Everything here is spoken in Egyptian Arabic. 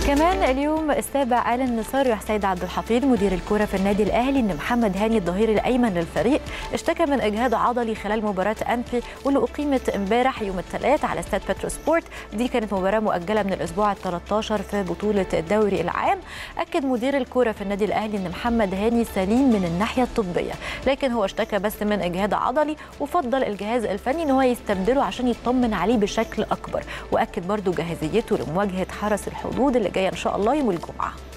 كمان اليوم السابع اعلن صرح سيد عبد الحفيظ مدير الكره في النادي الاهلي ان محمد هاني الظهير الايمن للفريق اشتكى من اجهاد عضلي خلال مباراه انفي واللي اقيمت امبارح يوم الثلاث على استاد بترو سبورت دي كانت مباراه مؤجله من الاسبوع ال 13 في بطوله الدوري العام اكد مدير الكره في النادي الاهلي ان محمد هاني سليم من الناحيه الطبيه لكن هو اشتكى بس من اجهاد عضلي وفضل الجهاز الفني ان هو يستبدله عشان يطمن عليه بشكل اكبر واكد برضو جاهزيته لمواجهه حرس الحدود اللي جايه ان شاء الله يوم الجمعه